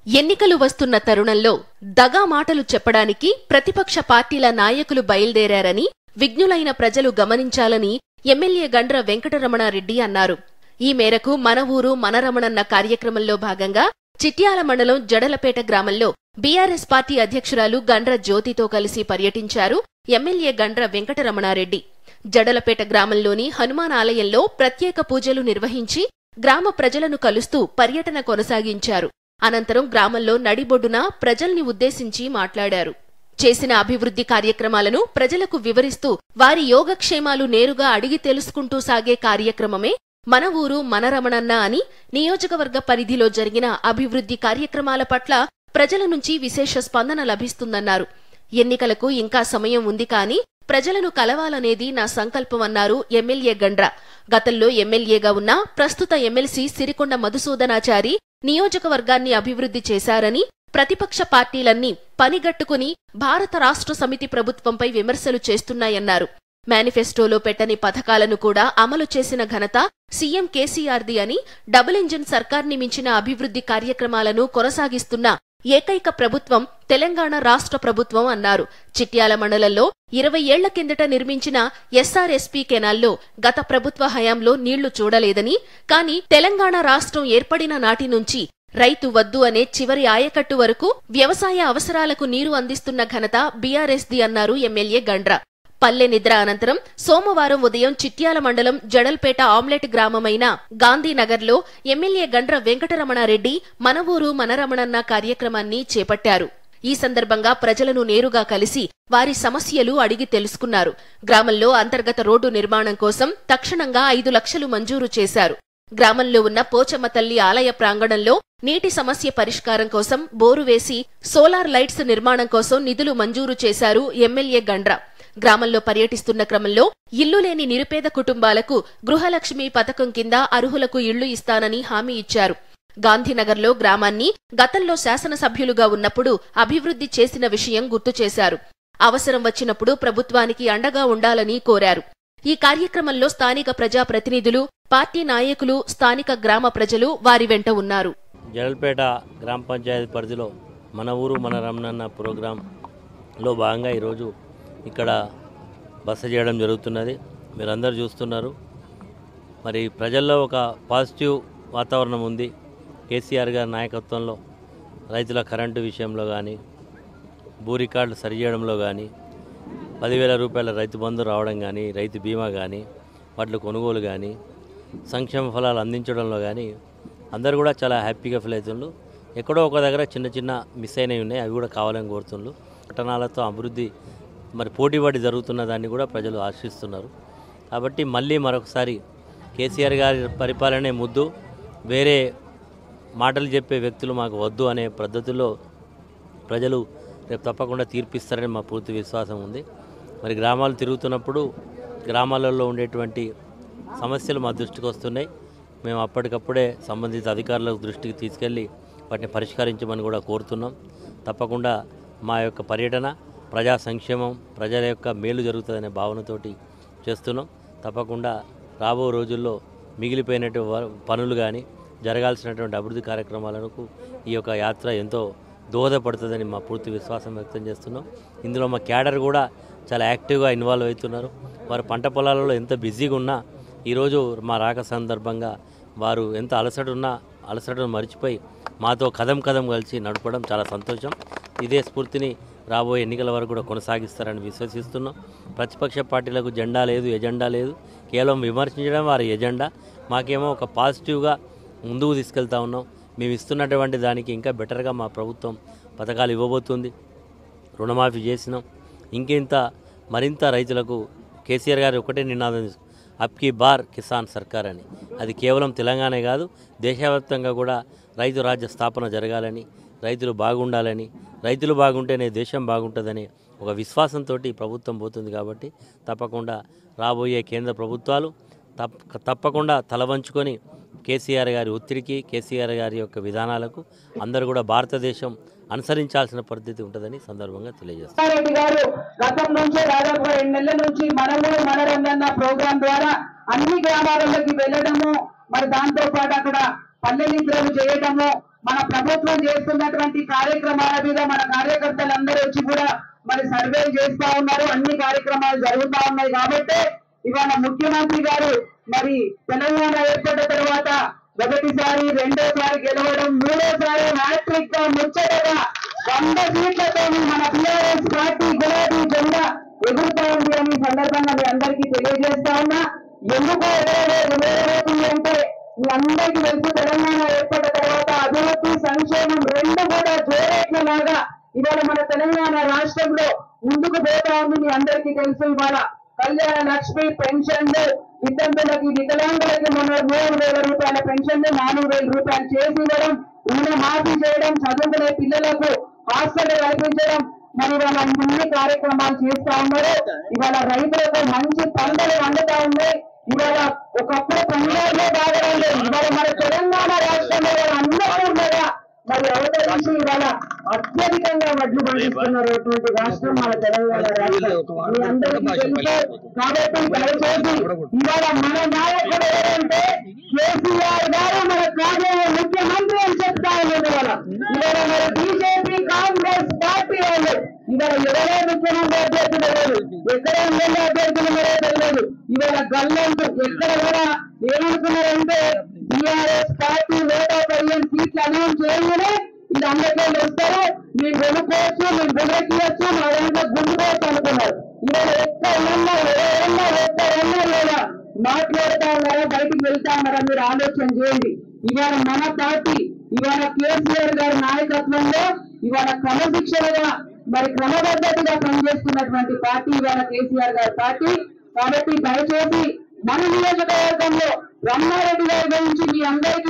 ఎన్నికలు వస్తున్న తరుణంలో దగా మాటలు చెప్పడానికి ప్రతిపక్ష పార్టీల నాయకులు బయల్దేరారని విజ్ఞులైన ప్రజలు గమనించాలని ఎమ్మెల్యే గండ్ర వెంకటరమణారెడ్డి అన్నారు ఈ మేరకు మన ఊరు మన రమణన్న కార్యక్రమంలో భాగంగా చిట్యాల మండలం జడలపేట గ్రామంలో బీఆర్ఎస్ పార్టీ అధ్యక్షురాలు గండ్ర జ్యోతితో కలిసి పర్యటించారు ఎమ్మెల్యే గండ్ర వెంకటరమణారెడ్డి జడలపేట గ్రామంలోని హనుమాన్ ఆలయంలో ప్రత్యేక పూజలు నిర్వహించి గ్రామ ప్రజలను కలుస్తూ పర్యటన కొనసాగించారు అనంతరం గ్రామంలో నడిబొడ్డున ప్రజల్ని ఉద్దేశించి మాట్లాడారు చేసిన అభివృద్ధి కార్యక్రమాలను ప్రజలకు వివరిస్తూ వారి యోగక్షేమాలు నేరుగా అడిగి తెలుసుకుంటూ సాగే కార్యక్రమమే మన ఊరు మన రమణన్న అని నియోజకవర్గ పరిధిలో జరిగిన అభివృద్ధి కార్యక్రమాల పట్ల ప్రజల నుంచి విశేష స్పందన లభిస్తుందన్నారు ఎన్నికలకు ఇంకా సమయం ఉంది కానీ ప్రజలను కలవాలనేది నా సంకల్పమన్నారు ఎమ్మెల్యే గండ్ర గతంలో ఎమ్మెల్యేగా ఉన్న ప్రస్తుత ఎమ్మెల్సీ సిరికొండ మధుసూదనాచారి నియోజకవర్గాన్ని అభివృద్ధి చేశారని ప్రతిపక్ష పార్టీలన్నీ పనిగట్టుకుని భారత రాష్ట్ర సమితి ప్రభుత్వంపై విమర్శలు చేస్తున్నాయన్నారు మేనిఫెస్టోలో పెట్టని పథకాలను కూడా అమలు చేసిన ఘనత సీఎం కేసీఆర్ది అని డబుల్ ఇంజిన్ సర్కార్ని మించిన అభివృద్ధి కార్యక్రమాలను కొనసాగిస్తున్న ఏకైక ప్రభుత్వం తెలంగాణ రాష్ట్ర ప్రభుత్వం అన్నారు చిట్యాల మండలంలో ఇరవై ఏళ్ల కిందట నిర్మించిన ఎస్ఆర్ఎస్పీ కెనాల్లో గత ప్రభుత్వ హయాంలో నీళ్లు చూడలేదని కానీ తెలంగాణ రాష్ట్రం ఏర్పడిన నాటి నుంచి రైతు వద్దు అనే చివరి ఆయకట్టు వరకు వ్యవసాయ అవసరాలకు నీరు అందిస్తున్న ఘనత బీఆర్ఎస్ది అన్నారు ఎమ్మెల్యే గండ్ర పల్లె నిద్ర అనంతరం సోమవారం ఉదయం చిట్యాల మండలం జడల్పేట ఆమ్లెట్ గ్రామమైన గాంధీనగర్లో ఎమ్మెల్యే గండ్ర వెంకటరమణారెడ్డి మన ఊరు మన రమణన్న కార్యక్రమాన్ని చేపట్టారు ఈ సందర్భంగా ప్రజలను నేరుగా కలిసి వారి సమస్యలు అడిగి తెలుసుకున్నారు గ్రామంలో అంతర్గత రోడ్డు నిర్మాణం కోసం తక్షణంగా ఐదు లక్షలు మంజూరు చేశారు గ్రామంలో ఉన్న పోచమ్మ తల్లి ఆలయ ప్రాంగణంలో నీటి సమస్య పరిష్కారం కోసం బోరు వేసి సోలార్ లైట్స్ నిర్మాణం కోసం నిధులు మంజూరు చేశారు ఎమ్మెల్యే గండ్ర గ్రామంలో పర్యటిస్తున్న క్రమంలో ఇల్లు లేని నిరుపేద కుటుంబాలకు గృహలక్ష్మి పథకం కింద అర్హులకు ఇళ్లు ఇస్తానని హామీ ఇచ్చారు గాంధీనగర్లో గ్రామాన్ని గతంలో శాసనసభ్యులుగా ఉన్నప్పుడు అభివృద్ధి చేసిన విషయం గుర్తు చేశారు అవసరం వచ్చినప్పుడు ప్రభుత్వానికి అండగా ఉండాలని కోరారు ఈ కార్యక్రమంలో స్థానిక ప్రజాప్రతినిధులు పార్టీ నాయకులు స్థానిక గ్రామ ప్రజలు వారి వెంట ఉన్నారు జలల్పేట గ్రామ పంచాయతీ పరిధిలో మన ఊరు మన రమణన్న ప్రోగ్రాంలో భాగంగా ఈరోజు ఇక్కడ బస చేయడం జరుగుతున్నది మీరందరూ చూస్తున్నారు మరి ప్రజల్లో ఒక పాజిటివ్ వాతావరణం ఉంది కేసీఆర్ గారి నాయకత్వంలో రైతుల కరెంటు విషయంలో కానీ భూ రికార్డులు సరిచేయడంలో కానీ పదివేల రూపాయల రైతు బంధు రావడం కానీ రైతు బీమా కానీ వాటి కొనుగోలు కానీ సంక్షేమ ఫలాలు అందించడంలో కానీ అందరూ కూడా చాలా హ్యాపీగా ఫీల్ అవుతుండ్రు ఎక్కడో ఒక దగ్గర చిన్న చిన్న మిస్ అయినవి ఉన్నాయి అవి కూడా కావాలని కోరుతుండ్రు పట్టణాలతో అభివృద్ధి మరి పోటీపడి జరుగుతున్న దాన్ని కూడా ప్రజలు ఆశిస్తున్నారు కాబట్టి మళ్ళీ మరొకసారి కేసీఆర్ గారి పరిపాలనే ముద్దు వేరే మాటలు చెప్పే వ్యక్తులు మాకు వద్దు అనే పద్ధతిలో ప్రజలు రేపు తప్పకుండా తీర్పిస్తారని మా పూర్తి విశ్వాసం ఉంది మరి గ్రామాలు తిరుగుతున్నప్పుడు గ్రామాలలో ఉండేటువంటి సమస్యలు మా దృష్టికి వస్తున్నాయి మేము అప్పటికప్పుడే సంబంధిత అధికారుల దృష్టికి తీసుకెళ్ళి వాటిని పరిష్కరించమని కూడా కోరుతున్నాం తప్పకుండా మా యొక్క పర్యటన ప్రజా సంక్షేమం ప్రజల యొక్క మేలు జరుగుతుందనే భావనతోటి చేస్తున్నాం తప్పకుండా రాబో రోజుల్లో మిగిలిపోయినటువంటి వ- పనులు కానీ జరగాల్సినటువంటి అభివృద్ధి కార్యక్రమాలకు ఈ యొక్క యాత్ర ఎంతో దోహదపడుతుందని మా పూర్తి విశ్వాసం వ్యక్తం చేస్తున్నాం ఇందులో మా క్యాడర్ కూడా చాలా యాక్టివ్గా ఇన్వాల్వ్ అవుతున్నారు వారు పంట పొలాలలో ఎంత బిజీగా ఉన్నా ఈరోజు మా రాక సందర్భంగా వారు ఎంత అలసట ఉన్నా అలసటను మర్చిపోయి మాతో కదం కదం కలిసి నడపడం చాలా సంతోషం ఇదే స్ఫూర్తిని రాబోయే ఎన్నికల వరకు కూడా కొనసాగిస్తారని విశ్వసిస్తున్నాం ప్రతిపక్ష పార్టీలకు జెండా లేదు ఎజెండా లేదు కేవలం విమర్శించడం వారి ఎజెండా మాకేమో ఒక పాజిటివ్గా ముందుకు తీసుకెళ్తా ఉన్నాం మేము ఇస్తున్నటువంటి దానికి ఇంకా బెటర్గా మా ప్రభుత్వం పథకాలు ఇవ్వబోతుంది రుణమాఫీ చేసినాం ఇంకింత మరింత రైతులకు కేసీఆర్ గారు ఒకటే నినాదం అప్కి బార్ కిసాన్ సర్కార్ అని అది కేవలం తెలంగాణ కాదు దేశవ్యాప్తంగా కూడా రైతు రాజ్య స్థాపన జరగాలని రైతులు బాగుండాలని రైతులు బాగుంటేనే దేశం బాగుంటుందని ఒక విశ్వాసంతో ప్రభుత్వం పోతుంది కాబట్టి తప్పకుండా రాబోయే కేంద్ర ప్రభుత్వాలు తప్ప తప్పకుండా తలవంచుకొని కేసీఆర్ గారి ఒత్తిడికి కేసీఆర్ గారి యొక్క విధానాలకు అందరూ కూడా భారతదేశం అనుసరించాల్సిన పద్ధతి ఉంటుందని సందర్భంగా తెలియజేస్తారు రెడ్డి గారు గతం నుంచే దాదాపు రెండు నెలల నుంచి మనము మనరంజన్న ప్రోగ్రాం ద్వారా అన్ని గ్రామాలలోకి వెళ్ళడము మరి దాంతో పాటు అక్కడ పల్లె నిద్రలు చేయడము మన ప్రభుత్వం చేస్తున్నటువంటి కార్యక్రమాల మీద మన కార్యకర్తలందరూ వచ్చి కూడా మరి సర్వే చేస్తా ఉన్నారు అన్ని కార్యక్రమాలు జరుగుతా ఉన్నాయి కాబట్టి ఇవాళ ముఖ్యమంత్రి గారు మరి తెలంగాణ ఏర్పడిన తర్వాత మొదటిసారి రెండోసారి గెలవడం మూడోసారి హ్యాట్రిక్ గా ముచ్చటగా వంద సీట్లతో మన టిఆర్ఎస్ పార్టీ గులాబీ జెండా ఎగురుతా ఉంది అని ఈ సందర్భంగా మీ అందరికీ తెలియజేస్తా ఉన్నా ఎందుకు ఎగరలేదు ఎగరబోతుంది అంటే మీ అందరికీ తెలుసు తెలంగాణ ఏర్పడిన తర్వాత అభివృద్ధి సంక్షేమం రెండు కూడా జోరేట్ల లాగా ఇవాళ మన తెలంగాణ రాష్ట్రంలో ముందుకు పోతా ఉంది మీ అందరికీ తెలుసు ఇవాళ కళ్యాణ లక్ష్మి పెన్షన్లు విద్యార్థులకి వికలాంగులకి మొన్న మూడు వేల రూపాయల పెన్షన్ నాలుగు వేల రూపాయలు చేసి ఇవ్వడం రుణ మాఫీ చేయడం చదువుకునే పిల్లలకు హాస్టల్ కల్పించడం మరి ఇవాళ అన్ని కార్యక్రమాలు చేస్తా ఉన్నారు ఇవాళ రైతులకు మంచి పంటలు వండుతా ఉన్నాయి ఇవాళ ఒకప్పుడు పంజాబ్లో బాగా లేదు ఇవాళ మన తెలంగాణ రాష్ట్రంలో ఇవాళ అందరూ ఉండగా మరి అవతల నుంచి ఇవాళ అత్యధికంగా వడ్లు పండిస్తున్నటువంటి రాష్ట్రం మన తెలంగాణ రాష్ట్రం మీ అందరికీ తెలుసు కాబట్టి దయచేసి ఇవాళ మన నాయకుడు ఎవరంటే కేసీఆర్ గారు మన కాబోయే ముఖ్యమంత్రి అని చెప్తా ఉన్నారు ఇవాళ ఇవాళ మన బీజేపీ కాంగ్రెస్ పార్టీ వాళ్ళు ఇవాళ ఎవరే ముఖ్యమంత్రి అభ్యర్థులు లేదు ఎక్కడ ఎమ్మెల్యే అభ్యర్థులు మరో తెలియదు ఇవాళ గల్లంటూ ఎక్కడ కూడా ఏమనుకున్నారంటే టీఆర్ఎస్ పార్టీ నూట పదిహేను సీట్లు అనౌన్స్ చేయగానే ఇది అందరికీ వస్తారు మీరు కొనుక్కోవచ్చు మీరు గుండెక్కియచ్చు మా దాంట్లో గుండుకోవచ్చు అనుకున్నారు ఇవాళ ఎక్కడ ఉన్నా ఎవరన్నా ఎక్కడ ఉన్నా లేదా మాట్లాడుతా ఉన్నారా బయటికి వెళ్తా ఉన్నారా మీరు ఆలోచన చేయండి ఇవాళ మన పార్టీ ఇవాళ కేసీఆర్ గారి నాయకత్వంలో ఇవాళ క్రమశిక్షణగా మరి క్రమబద్ధతగా పనిచేస్తున్నటువంటి పార్టీ ఇవాళ కేసీఆర్ గారి పార్టీ కాబట్టి దయచేసి మన నియోజకవర్గంలో రమణారెడ్డి గారి గురించి మీ అందరికీ